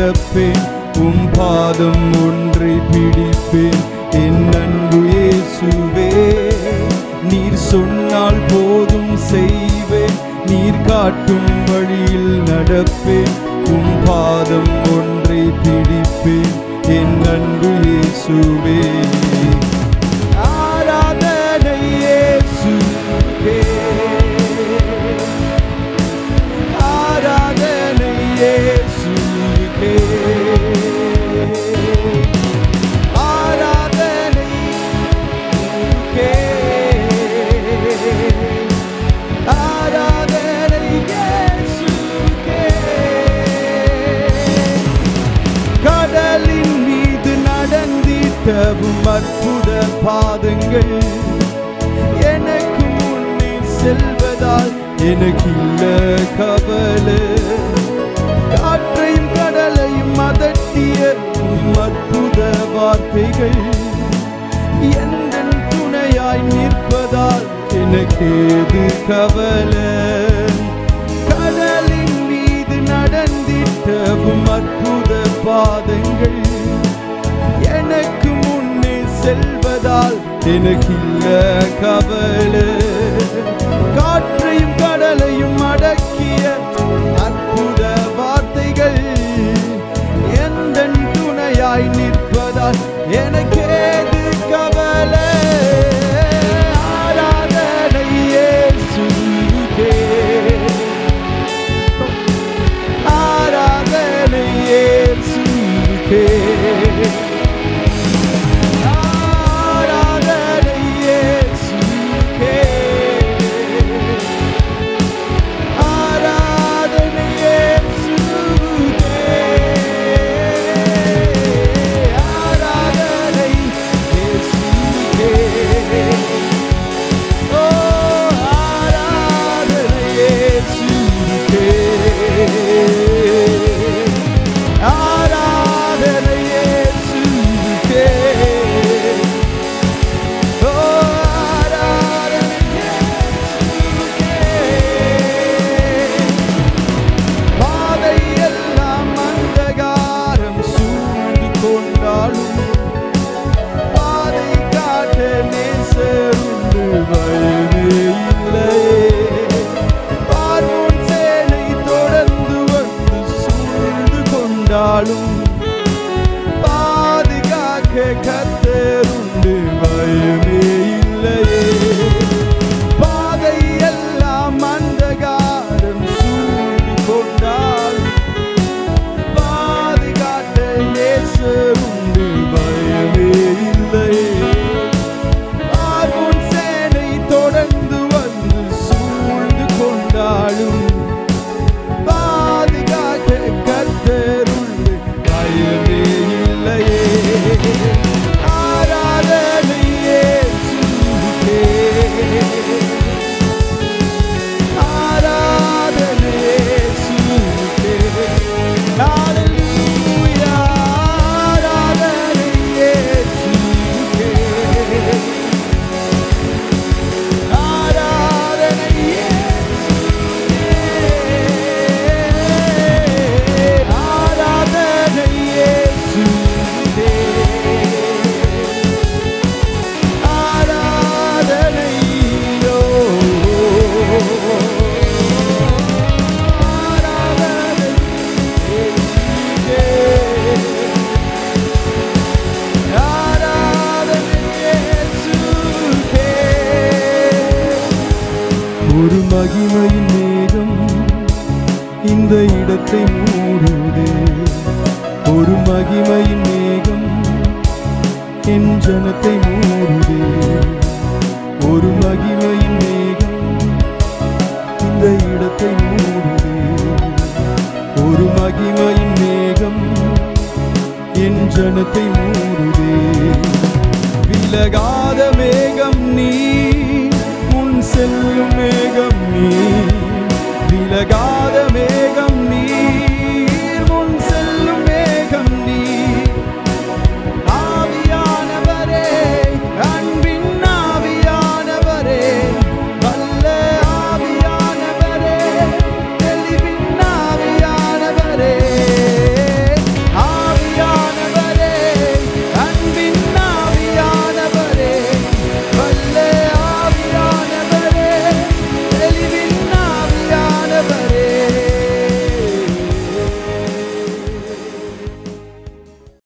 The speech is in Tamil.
நடப்பேன் உம் பாதம் ஒன்றை பிடிப்பேன் என் அன்பு இயேசுவே நீர் சொன்னால் போதும் செய்வேன் நீர் காட்டும் வழியில் நடப்பேன் உம் பாதம் ஒன்றை பிடிப்பேன் என் அன்பு இயேசுவே ஆராதனை இயேசுவே ஆராதனை இயேசுவே ஆராதனை இயேசுவே. ஆராதனை இயேசுவே. கடலின் மீது நடந்திட்டவும் அற்புத பாதங்கள் எனக்கு முன்னே செல்வதால் எனக்கு இல்ல கவலை காற்றையும் கடலையும் அதட்டிய உம் அற்புத வார்த்தைகள் எந்த துணையாய் நிற்பதால் எனக்கேது கவலை கடலின் மீது நடந்திட்டவும் அற்புத பாதங்கள் எனக்கு முன்னே செல்வதால் எனக்கு இல்ல கவலை காற்றையும் கடலையும் அடக்கிய அற்புத வார்த்தைகள் எந்த துணையாய் நிற்பதால் எனக்கேது கவலை ஆராதனை இயேசுவே. ஆராதனை இயேசுவே. ஆராதனை இயேசுவே. ஆராதனை இயேசுவே. ஆராதனை இயேசுவே. ஓ, ஆராதனை இயேசுவே. ஆராதனை இயேசுவே. ஓ, ஆராதனை இயேசுவே. பாதையெல்லாம் அந்தகாரம் சூழ்ந்து கொண்டாலும் பாதை காட்ட நேசருண்டு பயமே இல்லையே பார்வோன் சேனை தொடர்ந்து வந்து சூழ்ந்து கொண்டாலும் பாதுகாக்க கத்தருண்டு பயமே இல்லையே பாதை எல்லாம் அந்தகாரம் சூழ்ந்து கொண்டால் பாதுகாட்ட நேசருண்டு பயமே இல்லையே பார்வோன் சேனை தொடர்ந்து வந்து சூழ்ந்து கொண்டாலும் பாதுகாக்க கர்த்தருண்டு பயமே இல்லையே ஆராதனை இயேசுவே. ஆராதனை இயேசுவே. Hallelujah. ஆராதனை இயேசுவே. ஆராதனை இயேசுவே. ஆராதனை இயேசுவே. ஆராதனை ஓ. ஆராதனை இயேசுவே. ஆராதனை இயேசுவே. ஒரு மகிமையின் மேகம் இந்த இடத்தை மூடுதே ஒரு மகிமையின் மேகம் என் ஜனத்தை மூடுதே ஒரு மகிமையின் மேகம் இந்த இடத்தை மூடுதே ஒரு மகிமையின் மேகம் என் ஜனத்தை மூடுதே விலகாத மேகம் நீ முன் செல்லும் மேகம் நீ விலகாத மேகம் நீ